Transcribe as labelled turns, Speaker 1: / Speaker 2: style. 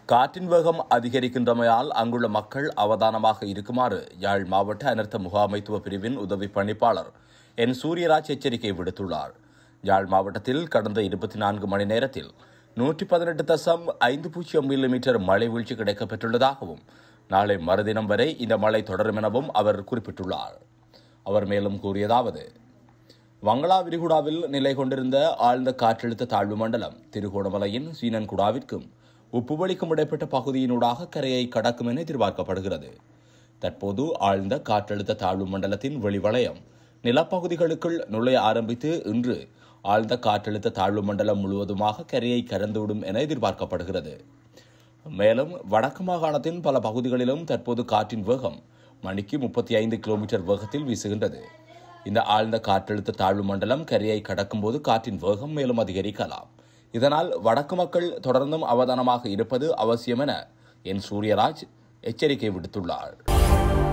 Speaker 1: காற்றின் வேகம் அதிகரிக்கின்றமையால் அங்குள்ள மக்கள் அவதானமாக இருக்குமாறு யாழ் மாவட்ட அனர்த்த முகாமைத்துவ பிரிவின் உதவி பணிப்பாளர் என் சூரியராஜ் எச்சரிக்கை விடுத்துள்ளார் யாழ் மாவட்டத்தில் கடந்த இருபத்தி நான்கு மணி நேரத்தில் நூற்றி பதினெட்டு தசம் ஐந்து பூஜ்ஜியம் மில்லிமீட்டர் மழை வீழ்ச்சி கிடைக்கப்பெற்றுள்ளதாகவும் நாளை மறுதினம் வரை இந்த மழை தொடரும் எனவும் அவர் குறிப்பிட்டுள்ளார் அவர் மேலும் கூறியதாவது வங்களா விரிகுடாவில் நிலை கொண்டிருந்த ஆழ்ந்த காற்றழுத்த தாழ்வு மண்டலம் திருகோணமலையின் சீனன்குடாவிற்கும் உப்புவளிக்கும் இடைப்பட்ட பகுதியினூடாக கரையை கடக்கும் என எதிர்பார்க்கப்படுகிறது தற்போது ஆழ்ந்த காற்றழுத்த தாழ்வு மண்டலத்தின் வெளிவளையம் நிலப்பகுதிகளுக்குள் நுழைய ஆரம்பித்து இன்று ஆழ்ந்த காற்றழுத்த தாழ்வு மண்டலம் முழுவதுமாக கரையை கறந்துவிடும் என எதிர்பார்க்கப்படுகிறது மேலும் வடக்கு மாகாணத்தின் பல பகுதிகளிலும் தற்போது காற்றின் வேகம் மணிக்கு முப்பத்தி ஐந்து கிலோமீட்டர் வேகத்தில் வீசுகின்றது இந்த ஆழ்ந்த காற்றழுத்த தாழ்வு மண்டலம் கரையை கடக்கும்போது காற்றின் வேகம் மேலும் அதிகரிக்கலாம் இதனால் வடக்கு மக்கள் தொடர்ந்தும் அவதானமாக இருப்பது அவசியம் என என் சூரியராஜ் எச்சரிக்கை விடுத்துள்ளார்